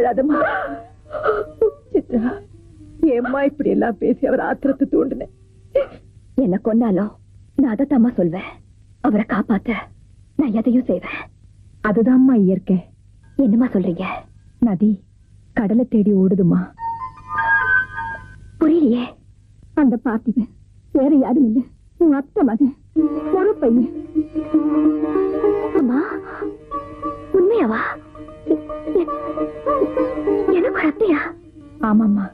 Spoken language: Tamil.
அழாதம்மா சித்ரா ஏம்மா இப்படி எல்லாம் பேசி அவர் ஆத்திரத்தை தூண்டினேன் என்ன கொன்னாலும் நான் அதைத்தாம்மா சொல்வேன் அவரை காப்பாத்த நான் எதையும் செய்வேன் அதுதான்மா இயற்கை என்னம்மா சொல்றீங்க நதி கடலை தேடி ஓடுதுமா புரியலையே அந்த பார்த்திபன் வேற யாரும் இல்ல உன் அத்தை மகன் ஒரு பையன் அம்மா உண்மையாவா எ- எனக்கு ஒரு அத்தையா ஆமாம்மா